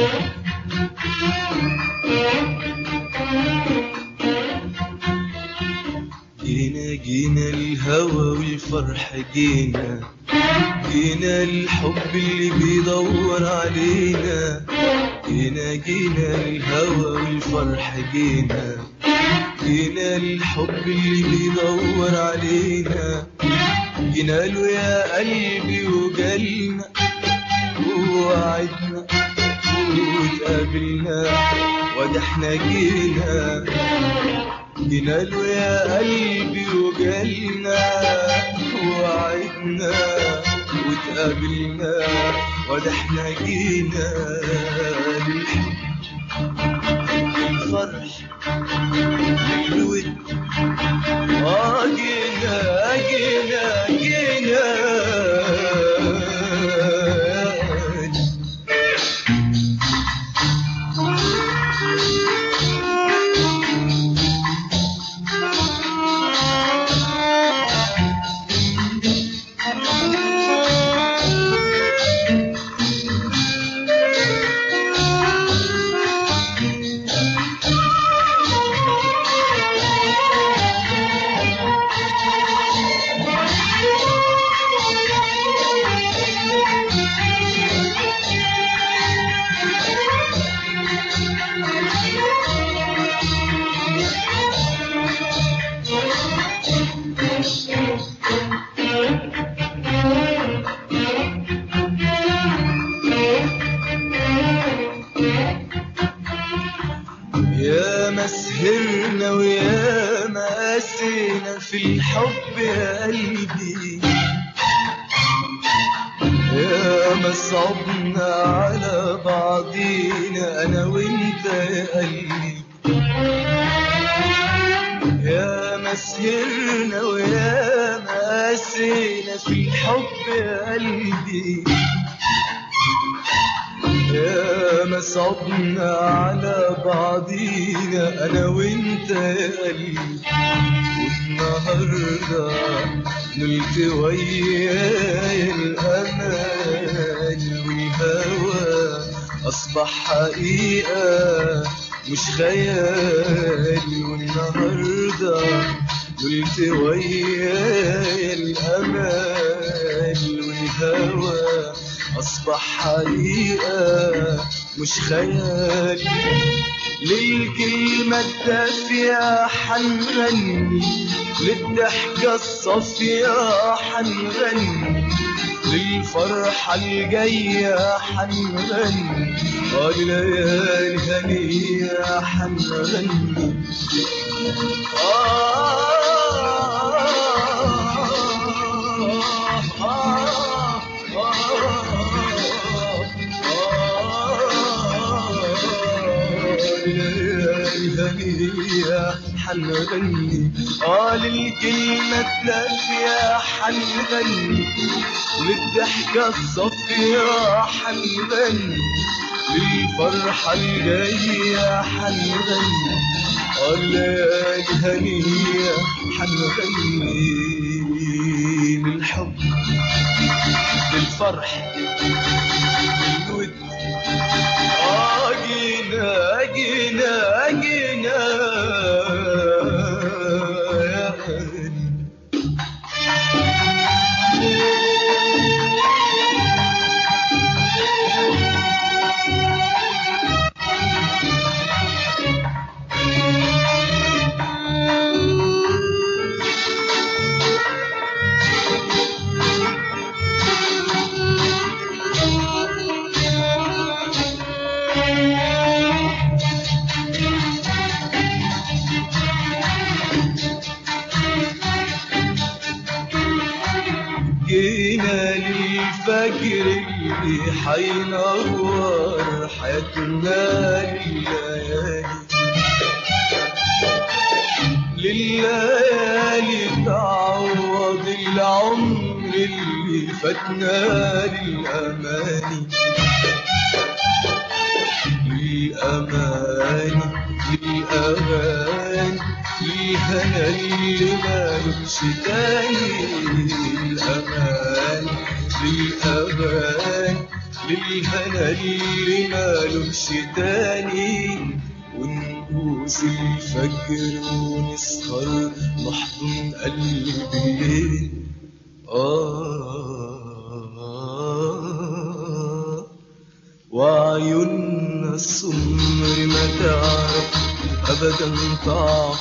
جينا جينا الهوى والفرح جينا جينا الحب اللي بيدور علينا جينا جينا الهوى والفرح جينا جينا الحب اللي بيدور علينا جينا له يا قلبي وجالنا ووعدنا واتقابلنا وده احنا جينا جينا له يا قلبي وجالنا ووعدنا واتقابلنا وده احنا جينا للحب للفرح للود اه جينا جينا جينا يا ما سهرنا ويا ما قاسينا في الحب يا قلبي يا ما صعبنا على بعضينا انا وانت يا قلبي يا ما سهرنا ويا ما قاسينا في الحب يا قلبي يا ما صعبنا على بعضينا انا وانت يا قلبي والنهارده نلت وياي الامل والهوى اصبح حقيقه مش خيال والنهارده نلت وياي الامل والهوى أصبح حقيقة مش خيال للكلمة الدافية حنغني للضحكة الصافية حنغني للفرحة الجاية حنغني آه لليالي هنية حنغني حنغني اه للكلمة الدافية حنغني وللضحكة الصافية حنغني للفرحة الجاية حنغني اه الليالي هنية حنغني للحب للفرح للود اه جينا جينا جينا يا قلبي جينا للفجر اللي حينور حياتنا لليالي لليالي تعوض العمر اللي فاتنا للأماني للأماني للأغاني للهنا اللي مالوش تاني للأمان للأمان للهنا اللي اللي مالوش تاني ونبوس الفجر ونسهر نحضن قلبي آه وعيوننا السمر ما تعرف أبدا طعم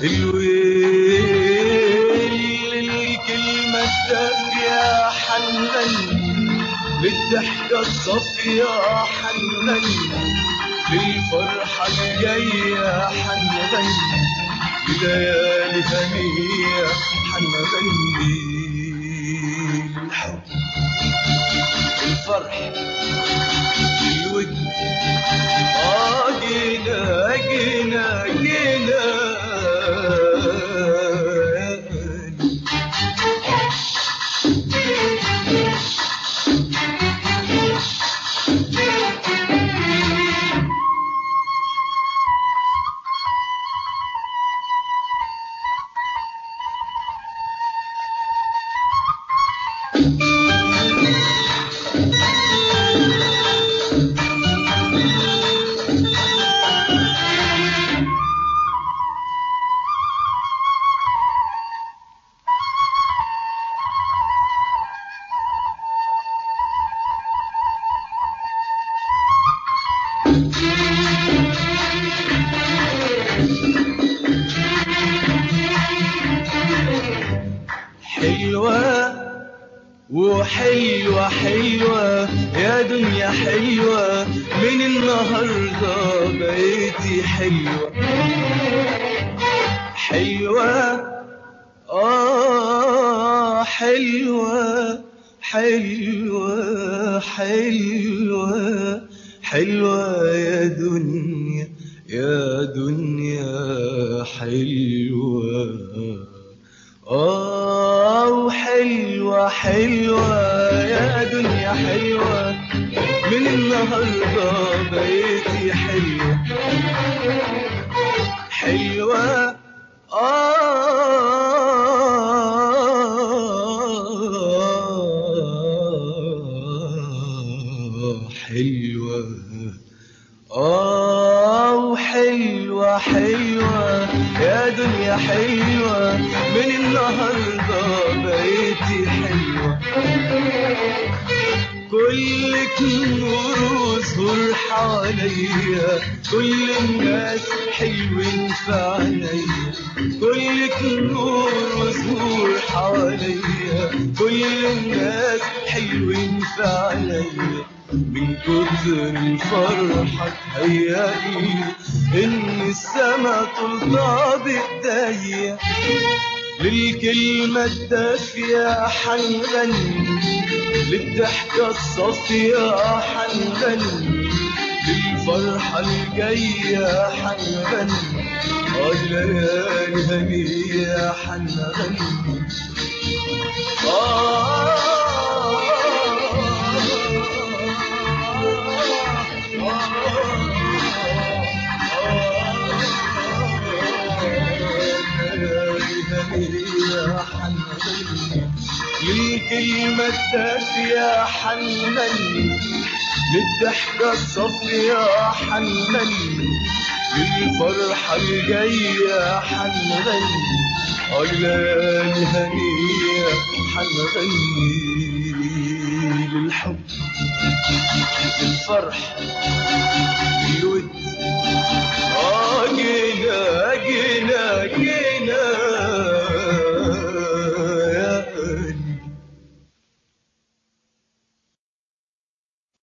الويل الكلمة الدافية حنن بالضحكة الصافية حنن بالفرحة الجاية حنغني بليالي هنية حنغني الحب الفرح الود آه جينا جينا جينا حلوة وحلوة حلوة يا دنيا حلوة من النهاردة بقيتي حلوة حلوة آه حلوة حلوة حلوة حلوة يا دنيا يا دنيا حلوة آه وحلوة حلوة يا دنيا حلوة من النهاردة بقيتي حلوة حلوة آه حلوة آه وحلوة حلوة يا دنيا حلوة من النهاردة بقيتي حلوة كلك نور وزهور حواليا كل الناس حلوين في عينيا كلك نور وزهور حواليا كل الناس حلوين في عينيا من كتر الفرحة تهيألي إن السما ترضى بإيديا للكلمة الدافية حنغني للضحكة الصافية حنغني للفرحة الجاية حنغني آه ليالي هنية حنغني للكلمة الدافية حنغني للضحكة الصافية حنغني للفرحة الجاية حنغني عجلان هنية حنغني للحب للفرح للود